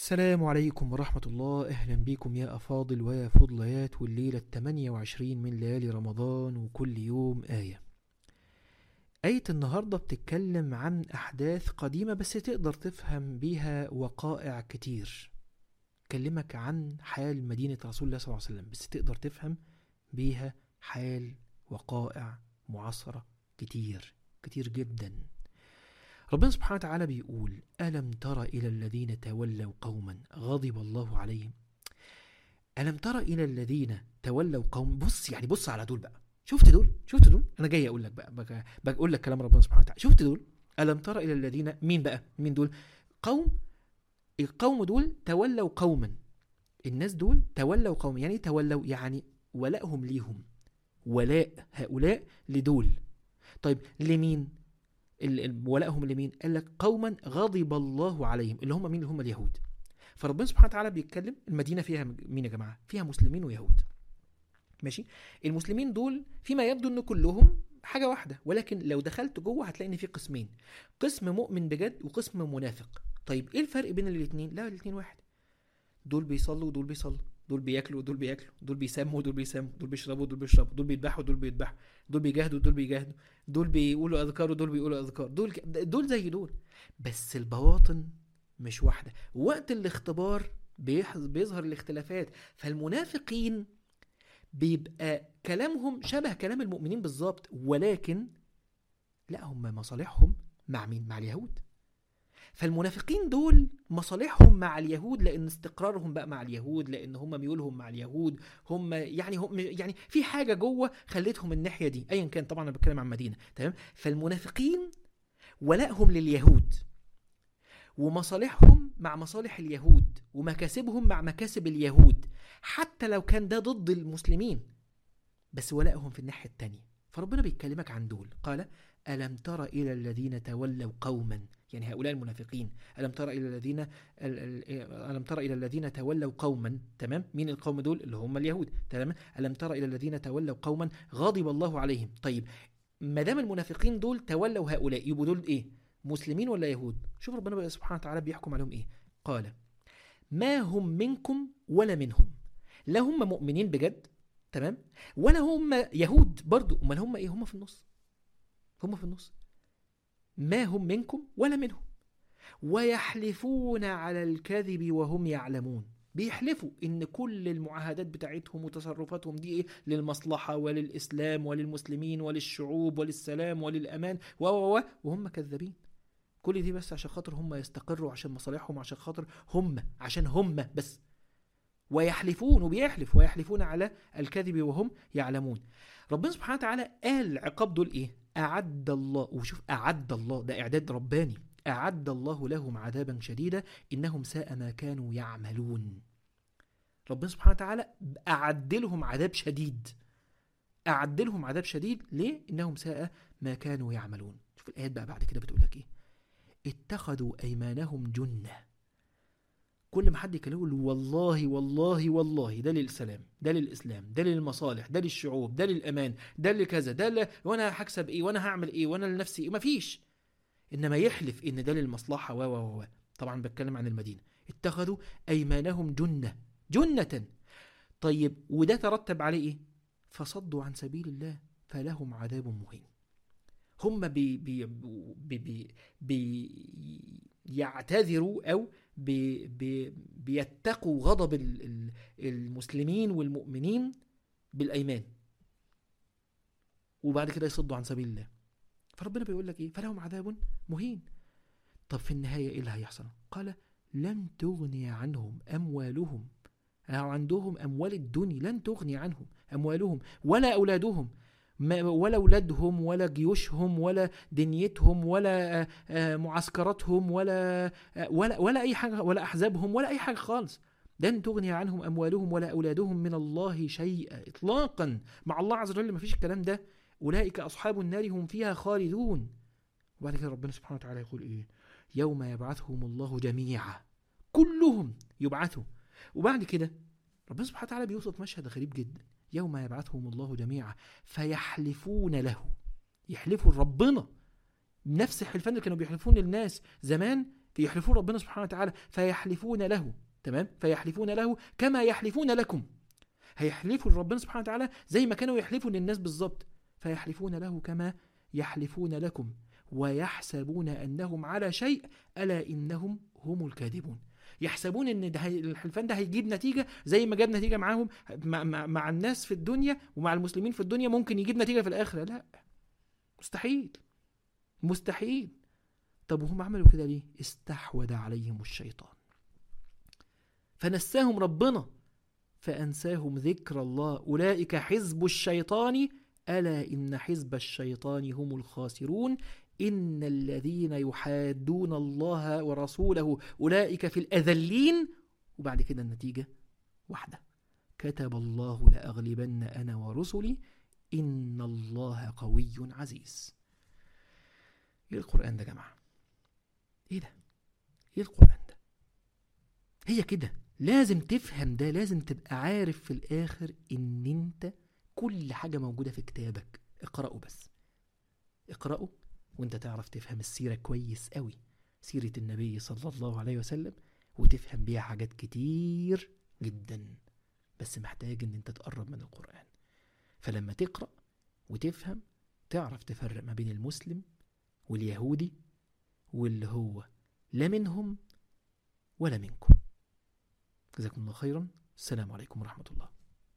السلام عليكم ورحمة الله أهلا بكم يا أفاضل ويا فضليات والليلة التمانية وعشرين من ليالي رمضان وكل يوم آية آية النهاردة بتتكلم عن أحداث قديمة بس تقدر تفهم بيها وقائع كتير كلمك عن حال مدينة رسول الله صلى الله عليه وسلم بس تقدر تفهم بيها حال وقائع معاصرة كتير كتير جدا ربنا سبحانه وتعالى بيقول ألم تر إلى الذين تولوا قوما غضب الله عليهم ألم تر إلى الذين تولوا قوم بص يعني بص على دول بقى شفت دول شفت دول أنا جاي أقول لك بقى, بقى بقول لك كلام ربنا سبحانه وتعالى شفت دول ألم تر إلى الذين مين بقى مين دول قوم القوم دول تولوا قوما الناس دول تولوا قوما يعني إيه تولوا يعني ولائهم ليهم ولاء هؤلاء لدول طيب لمين ال- ال- ولائهم لمين قال لك قوما غضب الله عليهم اللي هم مين اللي هم اليهود فربنا سبحانه وتعالى بيتكلم المدينه فيها مين يا جماعه فيها مسلمين ويهود ماشي المسلمين دول فيما يبدو ان كلهم حاجه واحده ولكن لو دخلت جوه هتلاقي ان في قسمين قسم مؤمن بجد وقسم منافق طيب ايه الفرق بين الاثنين لا الاثنين واحد دول بيصلوا ودول بيصلوا دول بياكلوا ودول بياكلوا دول بيسموا ودول بيسموا دول بيشربوا ودول بيشربوا دول بيذبحوا ودول بيذبحوا دول بيجاهدوا ودول بيجاهدوا دول بيقولوا اذكار ودول بيقولوا اذكار دول ك- دول زي دول بس البواطن مش واحده وقت الاختبار بيح- بيظهر الاختلافات فالمنافقين بيبقى كلامهم شبه كلام المؤمنين بالظبط ولكن لا هم مصالحهم مع مين مع اليهود فالمنافقين دول مصالحهم مع اليهود لان استقرارهم بقى مع اليهود لان هم ميولهم مع اليهود هم يعني هم يعني في حاجه جوه خلتهم الناحيه دي ايا كان طبعا انا بتكلم عن مدينه تمام فالمنافقين ولائهم لليهود ومصالحهم مع مصالح اليهود ومكاسبهم مع مكاسب اليهود حتى لو كان ده ضد المسلمين بس ولائهم في الناحيه التانية فربنا بيتكلمك عن دول قال ألم تر إلى الذين تولوا قوما يعني هؤلاء المنافقين ألم تر إلى الذين ال- ال- ألم تر إلى الذين تولوا قوما تمام مين القوم دول اللي هم اليهود تمام ألم تر إلى الذين تولوا قوما غضب الله عليهم طيب ما دام المنافقين دول تولوا هؤلاء يبقوا دول إيه مسلمين ولا يهود شوف ربنا بقى سبحانه وتعالى بيحكم عليهم إيه قال ما هم منكم ولا منهم لا هم مؤمنين بجد تمام ولا هم يهود برضو امال هم ايه هم في النص هم في النص ما هم منكم ولا منهم ويحلفون على الكذب وهم يعلمون بيحلفوا ان كل المعاهدات بتاعتهم وتصرفاتهم دي ايه للمصلحه وللاسلام وللمسلمين وللشعوب وللسلام وللامان و و و وهم كذابين كل دي بس عشان خاطر هم يستقروا عشان مصالحهم عشان خاطر هم عشان هم بس ويحلفون وبيحلف ويحلفون على الكذب وهم يعلمون ربنا سبحانه وتعالى قال عقاب دول ايه اعد الله وشوف اعد الله ده اعداد رباني اعد الله لهم عذابا شديدا انهم ساء ما كانوا يعملون ربنا سبحانه وتعالى اعد لهم عذاب شديد اعد لهم عذاب شديد ليه انهم ساء ما كانوا يعملون شوف الايات بقى بعد كده بتقول لك ايه اتخذوا ايمانهم جنه كل ما حد يكلمه يقول له والله والله والله ده للسلام ده للاسلام ده للمصالح ده للشعوب ده للامان ده لكذا ده ل... وانا هكسب ايه وانا هعمل ايه وانا لنفسي ايه مفيش انما يحلف ان ده للمصلحه و و و طبعا بتكلم عن المدينه اتخذوا ايمانهم جنه جنه طيب وده ترتب عليه ايه فصدوا عن سبيل الله فلهم عذاب مهين هم بي بي بي بي بي يعتذروا او بي بي بيتقوا غضب ال- ال- المسلمين والمؤمنين بالايمان وبعد كده يصدوا عن سبيل الله فربنا بيقول لك ايه فلهم عذاب مهين طب في النهايه ايه اللي هيحصل قال لن تغني عنهم اموالهم أو عندهم اموال الدنيا لن تغني عنهم اموالهم ولا اولادهم ما- ولا اولادهم ولا جيوشهم ولا دنيتهم ولا آه، آه، معسكراتهم ولا آه، ولا ولا اي حاجه ولا احزابهم ولا اي حاجه خالص لن تغني عنهم اموالهم ولا اولادهم من الله شيئا اطلاقا مع الله عز وجل ما فيش الكلام ده اولئك اصحاب النار هم فيها خالدون وبعد كده ربنا سبحانه وتعالى يقول ايه يوم يبعثهم الله جميعا كلهم يبعثوا وبعد كده ربنا سبحانه وتعالى بيوصف مشهد غريب جدا يوم يبعثهم الله جميعا فيحلفون له يحلفوا لربنا نفس الحلفان اللي كانوا بيحلفون للناس زمان يحلفون ربنا سبحانه وتعالى فيحلفون له تمام فيحلفون له كما يحلفون لكم هيحلفوا لربنا سبحانه وتعالى زي ما كانوا يحلفوا للناس بالظبط فيحلفون له كما يحلفون لكم ويحسبون انهم على شيء الا انهم هم الكاذبون يحسبون ان ده هي- الحلفان ده هيجيب نتيجه زي ما جاب نتيجه معاهم مع, مع, مع الناس في الدنيا ومع المسلمين في الدنيا ممكن يجيب نتيجه في الاخره لا مستحيل مستحيل طب وهم عملوا كده ليه استحوذ عليهم الشيطان فنساهم ربنا فأنساهم ذكر الله أولئك حزب الشيطان ألا إن حزب الشيطان هم الخاسرون إن الذين يحادون الله ورسوله أولئك في الأذلين وبعد كده النتيجة واحدة كتب الله لأغلبن أنا ورسلي إن الله قوي عزيز إيه القرآن ده يا جماعة إيه ده إيه القرآن ده هي كده لازم تفهم ده لازم تبقى عارف في الآخر إن أنت كل حاجة موجودة في كتابك اقرأه بس اقرأه وانت تعرف تفهم السيرة كويس قوي سيرة النبي صلى الله عليه وسلم وتفهم بيها حاجات كتير جدا بس محتاج ان انت تقرب من القرآن فلما تقرأ وتفهم تعرف تفرق ما بين المسلم واليهودي واللي هو لا منهم ولا منكم جزاكم الله خيرا السلام عليكم ورحمة الله